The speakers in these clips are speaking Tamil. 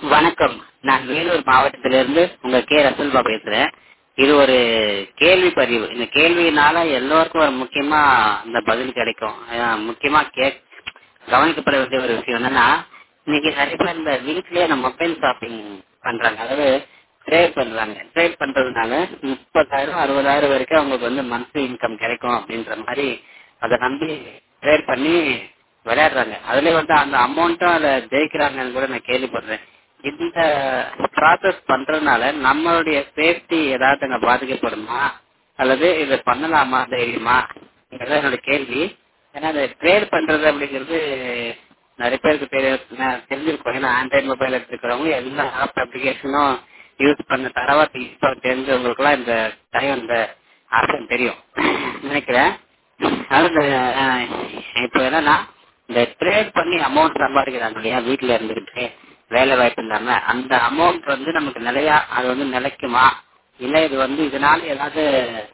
வணக்கம் நான் வேலூர் மாவட்டத்திலிருந்து உங்க கே ரசல்பா பேசுறேன் இது ஒரு கேள்வி பதிவு இந்த கேள்வியினால எல்லோருக்கும் ஒரு முக்கியமா இந்த பதில் கிடைக்கும் அஹ் முக்கியமா கே கவனிக்கப்பட வேண்டிய ஒரு விஷயம் என்னன்னா இன்னைக்கு நிறைய பேர் இந்த வீட்லயே நம்ம மொபைல் ஷாப்பிங் பண்றாங்க அதாவது ட்ரேட் பண்றாங்க ட்ரேட் பண்றதுனால முப்பதாயிரம் அறுபதாயிரம் வரைக்கும் அவங்களுக்கு வந்து மந்த்லி இன்கம் கிடைக்கும் அப்படின்ற மாதிரி அதை நம்பி ட்ரேட் பண்ணி விளையாடுறாங்க அதுல வந்து அந்த அமௌண்ட்டும் அதை ஜெயிக்கிறாங்கன்னு கூட நான் கேள்விப்படுறேன் இந்த ப்ராசஸ் பண்றதுனால நம்மளுடைய சேஃப்டி ஏதாவது அங்க பாதிக்கப்படுமா அல்லது இதை பண்ணலாமா தைரியமா இதுதான் என்னோட கேள்வி ஏன்னா இந்த ட்ரேட் பண்றது அப்படிங்கிறது நிறைய பேருக்கு தெரிய நான் தெரிஞ்சிருக்கும் ஏன்னா ஆண்ட்ராய்டு மொபைல் எடுத்துக்கிறவங்க எல்லா ஆப் அப்ளிகேஷனும் யூஸ் பண்ண தரவா யூஸ் பண்ண தெரிஞ்சவங்களுக்குலாம் இந்த டைம் இந்த ஆப்ஷன் தெரியும் நினைக்கிறேன் அதாவது அஹ், இப்போ என்னன்னா இந்த ட்ரேட் பண்ணி அமௌண்ட் சம்பாதிக்கிறாங்க இல்லையா வீட்டுல இருந்துகிட்டு வேலை வாய்ப்பு இல்லாம அந்த அமௌண்ட் வந்து நமக்கு நிலையா அது வந்து நிலைக்குமா இல்ல இது வந்து இதனால ஏதாவது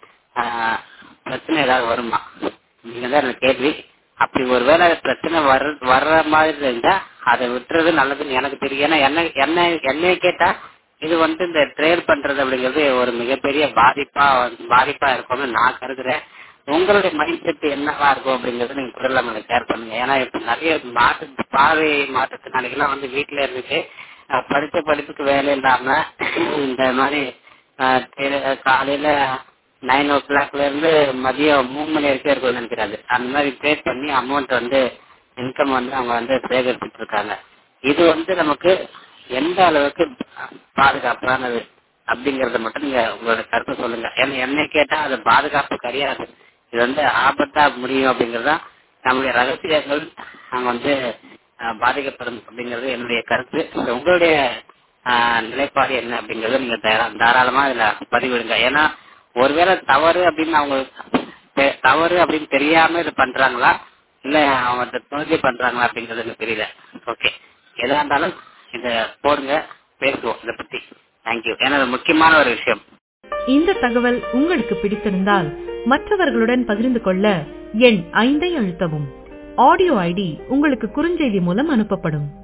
ஆஹ், பிரச்சனை ஏதாவது வருமா நீங்க தான் எனக்கு கேள்வி அப்படி ஒருவேளை பிரச்சனை வர்ற வர்ற மாதிரி இருந்தா அதை விட்டுறது நல்லதுன்னு எனக்கு தெரியும் ஏன்னா என்ன என்ன என்னைய கேட்டா இது வந்து இந்த ட்ரேட் பண்றது அப்படிங்கிறது ஒரு மிகப்பெரிய பாதிப்பா வந்து- பாதிப்பா இருக்கும்னு நான் கருதுறேன் உங்களுடைய மைண்ட் செட் என்னவா இருக்கும் அப்படிங்கறது நீங்க குரல்ல எனக்கு ஷேர் பண்ணுங்க ஏன்னா இப்ப நிறைய மாற்று பார்வை மாற்றத்தினாலிகளாம் வந்து வீட்டுல இருந்துட்டு அஹ், படிச்ச படிப்புக்கு வேலை இல்லாம இந்த மாதிரி அஹ், தெரு- காலையில நைன் ஓ கிளாக்ல இருந்து மதியம் மூணு மணி வரைக்கும் இருக்கும்னு நினைக்கிறாரு அந்த மாதிரி பே பண்ணி அமௌண்ட் வந்து இன்கம் வந்து அவங்க வந்து சேகரிச்சுட்டு இருக்காங்க இது வந்து நமக்கு எந்த அளவுக்கு பாதுகாப்பானது அப்படிங்கறத மட்டும் நீங்க உங்களோட கருத்தை சொல்லுங்க ஏன்னா என்னை கேட்டா அது பாதுகாப்பு கிடையாது இது வந்து ஆபத்தா முடியும் அப்படிங்கறது தான் நம்முடைய ரகசியங்கள் நாங்க வந்து அஹ், பாதிக்கப்படும் அப்படிங்கிறது என்னுடைய கருத்து உங்களுடைய ஆஹ், நிலைப்பாடு என்ன அப்படிங்கறத நீங்க தாரா- தாராளமா இதுல பதிவிடுங்க ஏன்னா ஒருவேளை தவறு அப்படின்னு அவங்க தெ- தவறு அப்படின்னு தெரியாம இது பண்றாங்களா இல்ல அவங்க அதை தெரிஞ்சு பண்றாங்களா அப்படிங்கறது எனக்கு தெரியல ஓகே எதா இருந்தாலும் இத போடுங்க பேசுவோம் இதை பத்தி தேங்க்யூ ஏன்னா இது முக்கியமான ஒரு விஷயம் இந்த தகவல் உங்களுக்கு பிடித்திருந்தால் மற்றவர்களுடன் பகிர்ந்து கொள்ள எண் ஐந்தை அழுத்தவும் ஆடியோ ஐடி உங்களுக்கு குறுஞ்செய்தி மூலம் அனுப்பப்படும்